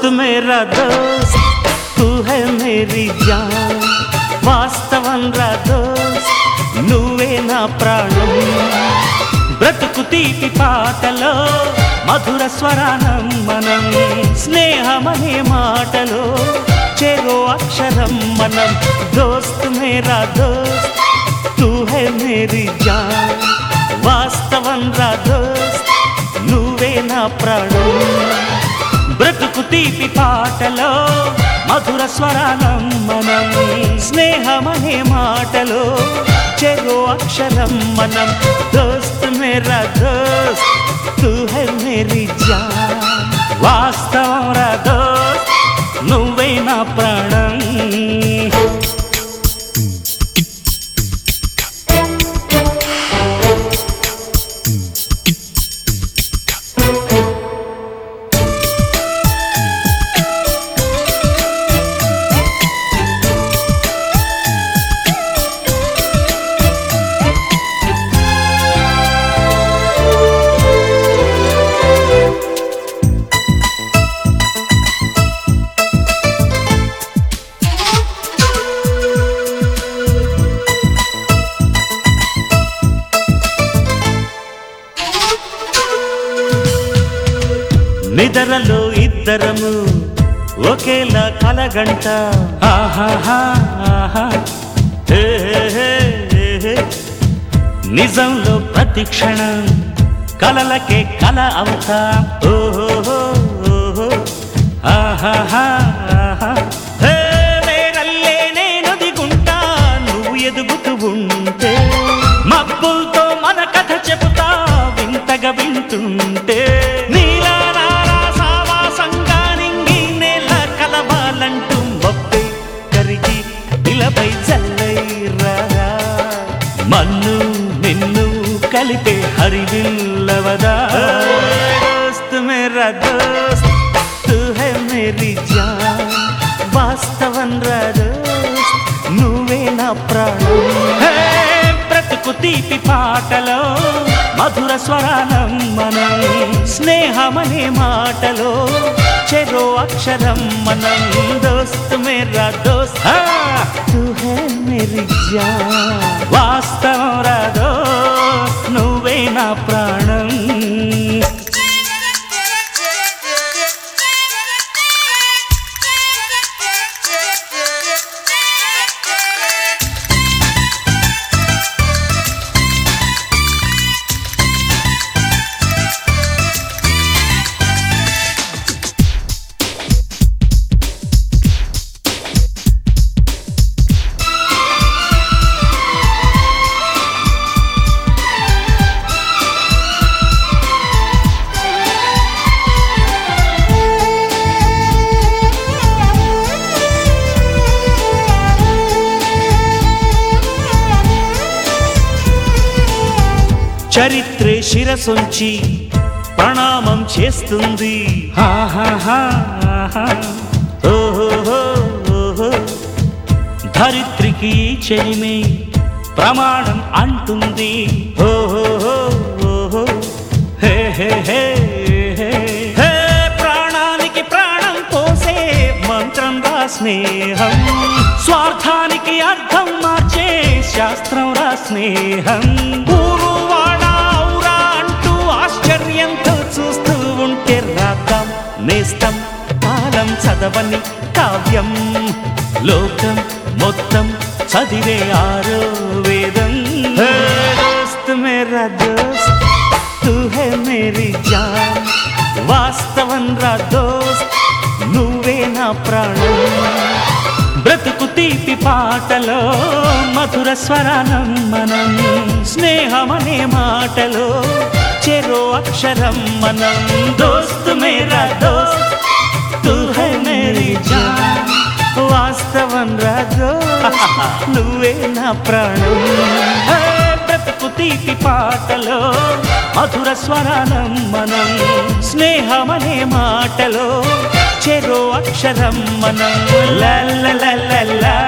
मेरा दोस्त तू है मेरी जान వాస్తవం రా దోస్త్ నువ్వే నా ప్రాణం బ్రతుకు తీపి పాటలో మధుర స్వరానం మనం స్నేహమనే మాటలో చెరో అక్షరం మనం దోస్త్ మేరా దోస్త్ తూ హై మేరీ జాన్ వాస్తవం రా దోస్త్ నువ్వే నా ప్రాణం బ్రతుకు తీపి పాటలో మధుర స్వరానం మనం స్నేహమనే మాటలో చెరో అక్షరం మనం దోస్త్ మేరా దోస్త్ తూ హై మేరీ జాన్ వాస్తవం రా దోస్త్ నువ్వే నా ప్రాణం నిదరలో ఇద్దరము ఒకేలా కలగంట ఆహాహా, ఆహా. హే, హే, హే, హే, హే. నిజంలో ప్రతి క్షణం కలలకే కల అవుతా ఓహో ఓహో ఆహాహా, ఆహా. హే, వేరల్లే నేను దిగుంటా నువ్వు ఎదుగుతూ ఉంటే మబ్బులతో మన కథ చెబుతా వింతగా వింటుంటే నీలా నాలా సావాసంగా నింగి నేల కలవాలంటూ మొప్పై కరిగి ఇలపై చల్లై రారా మన్ను నిన్ను కలిపే హరివిల్లవదా దోస్త్ మేరా దోస్త్ తూ హై మేరీ జాన్ వాస్తవం రా దోస్త్ నువ్వే నా ప్రాణం హే, బ్రతుకు తీపి పాటలో మధుర స్వరానం మనం స్నేహమనే మాటలో చెరో అక్షరం మనం దోస్త్ మేరా దోస్త్ హా, తూ హై మేరీ జాన్ వాస్తవం రా దోస్త్ నువ్వే నా ప్రాణం చరిత్రే శిరసొంచి ప్రణామం చేస్తుంది ఆహాహా, ఆహా. ఓహోహో, ఓహో. ధరిత్రికి ఈ చెలిమే ప్రమాణం అంటుంది ఓహోహో, ఓహో. హే హే హే హే. హే, ప్రాణానికి ప్రాణం పోసే మంత్రం రా స్నేహం స్వార్థానికి అర్థం మార్చే శాస్త్రం రా స్నేహం ఊరు వాడా ఔరా అంటూ ఆశ్చర్యంతో చూస్తూ ఉంటే రాద్దాం నేస్తం కాలం చదవని కావ్యం లోకం మొత్తం చదివే ఆరో వేదం హే దోస్త్ మేరా దోస్త్ తూ హై మేరీ జాన్ వాస్తవం రా దోస్త్ నువ్వే నా ప్రాణం బ్రతుకు తీపి పాటలో మధుర స్వరానం మనం స్నేహమనే మాటలో చెరో అక్షరం మనం దోస్త్ మేరా దోస్త్ తూ హై మేరీ జాన్ వాస్తవం రా దోస్త్ నువ్వే నా ప్రాణం హే, బ్రతుకు తీపి పాటలో మధుర స్వరానం మనం స్నేహమనే మాటలో చెరో అక్షరం మనం లా లా లా లా లా